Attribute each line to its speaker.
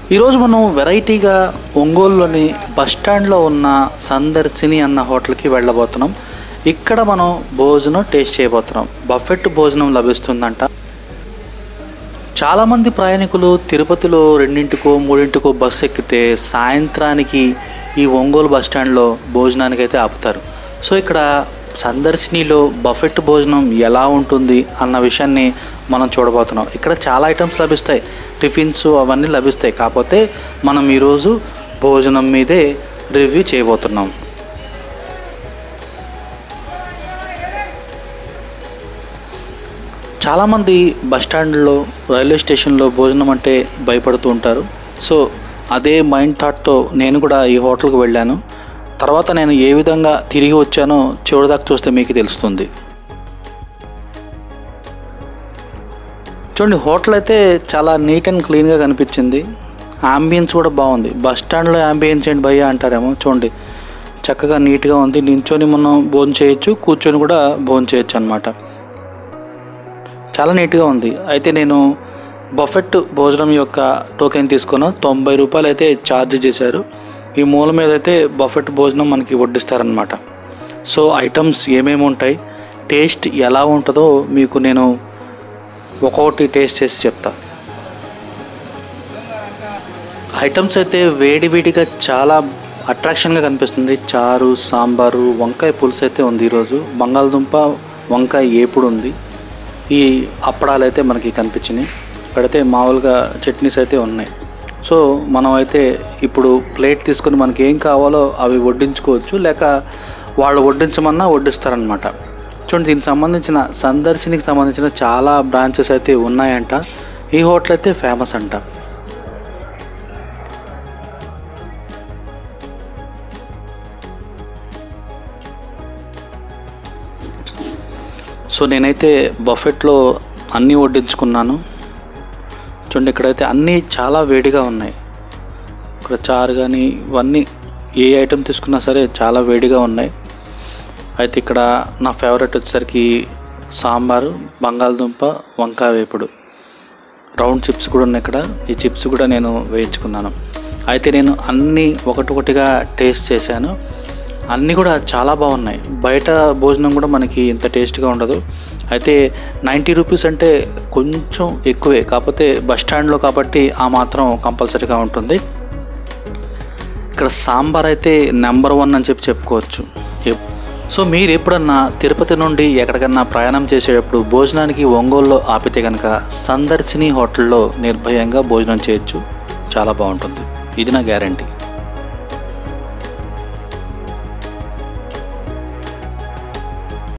Speaker 1: ఈరోజు మనం వెరైటీగా ఒంగోలులోని బస్ స్టాండ్లో ఉన్న సందర్శిని అన్న హోటల్కి వెళ్ళబోతున్నాం ఇక్కడ మనం భోజనం టేస్ట్ చేయబోతున్నాం బఫెట్ భోజనం లభిస్తుందంట చాలామంది ప్రయాణికులు తిరుపతిలో రెండింటికో మూడింటికో బస్సు ఎక్కితే సాయంత్రానికి ఈ ఒంగోలు బస్ స్టాండ్లో భోజనానికి అయితే ఆపుతారు సో ఇక్కడ సందర్శినిలో బఫెట్ భోజనం ఎలా ఉంటుంది అన్న విషయాన్ని మనం చూడబోతున్నాం ఇక్కడ చాలా ఐటమ్స్ లభిస్తాయి టిఫిన్స్ అవన్నీ లభిస్తాయి కాకపోతే మనం ఈరోజు భోజనం మీదే రివ్యూ చేయబోతున్నాం చాలామంది బస్ స్టాండ్లో రైల్వే స్టేషన్లో భోజనం అంటే భయపడుతూ ఉంటారు సో అదే మైండ్ థాట్తో నేను కూడా ఈ హోటల్కి వెళ్ళాను తర్వాత నేను ఏ విధంగా తిరిగి వచ్చానో చివరిదాకా చూస్తే మీకు తెలుస్తుంది చూడండి హోటల్ అయితే చాలా నీట్ అండ్ క్లీన్గా కనిపించింది అంబియన్స్ కూడా బాగుంది బస్ స్టాండ్లో అంబియన్స్ ఏంటి భయ్య అంటారేమో చూడండి చక్కగా నీట్గా ఉంది నించొని మనం భోజనం చేయొచ్చు కూర్చొని కూడా భోజనం చేయొచ్చు అనమాట చాలా నీట్గా ఉంది అయితే నేను బఫెట్ భోజనం యొక్క టోకెన్ తీసుకున్న తొంభై రూపాయలు అయితే ఛార్జ్ చేశారు ఈ మూల మీద అయితే బఫెట్ భోజనం మనకి వడ్డిస్తారనమాట సో ఐటమ్స్ ఏమేమి ఉంటాయి టేస్ట్ ఎలా ఉంటుందో మీకు నేను ఒక్కొక్కటి టేస్ట్ చేసి చెప్తా ఐటమ్స్ అయితే వేడి వేడిగా చాలా అట్రాక్షన్గా కనిపిస్తుంది చారు సాంబారు వంకాయ పులుసు అయితే ఉంది ఈరోజు బంగాళదుంప వంకాయ ఏపుడు ఉంది ఈ అప్పడాలు అయితే మనకి కనిపించినాయి ఇక్కడైతే మామూలుగా చట్నీస్ అయితే ఉన్నాయి సో మనం అయితే ఇప్పుడు ప్లేట్ తీసుకొని మనకి ఏం కావాలో అవి వడ్డించుకోవచ్చు లేక వాళ్ళు వడ్డించమన్నా వడ్డిస్తారనమాట చూడండి దీనికి సంబంధించిన సందర్శినికి సంబంధించిన చాలా బ్రాంచెస్ అయితే ఉన్నాయంట ఈ హోటల్ అయితే ఫేమస్ అంట సో నేనైతే బఫెట్లో అన్నీ వడ్డించుకున్నాను చూడండి ఇక్కడైతే అన్నీ చాలా వేడిగా ఉన్నాయి ఇక్కడ చారు కానీ ఇవన్నీ ఏ ఐటెం తీసుకున్నా సరే చాలా వేడిగా ఉన్నాయి అయితే ఇక్కడ నా ఫేవరెట్ వచ్చేసరికి సాంబారు బంగాళదుంప వంకాయ వేపుడు రౌండ్ చిప్స్ కూడా ఉన్నాయి ఇక్కడ ఈ చిప్స్ కూడా నేను వేయించుకున్నాను అయితే నేను అన్నీ ఒకటొకటిగా టేస్ట్ చేశాను అన్నీ కూడా చాలా బాగున్నాయి బయట భోజనం కూడా మనకి ఇంత టేస్ట్గా ఉండదు అయితే నైంటీ రూపీస్ అంటే కొంచెం ఎక్కువే కాకపోతే బస్ స్టాండ్లో కాబట్టి ఆ మాత్రం కంపల్సరీగా ఉంటుంది ఇక్కడ సాంబార్ అయితే నెంబర్ వన్ అని చెప్పి చెప్పుకోవచ్చు ఎప్- సో మీరు ఎప్పుడన్నా తిరుపతి నుండి ఎక్కడికన్నా ప్రయాణం చేసేటప్పుడు భోజనానికి ఒంగోలులో ఆపితే కనుక సందర్శిని హోటల్లో నిర్భయంగా భోజనం చేయొచ్చు చాలా బాగుంటుంది ఇది నా గ్యారంటీ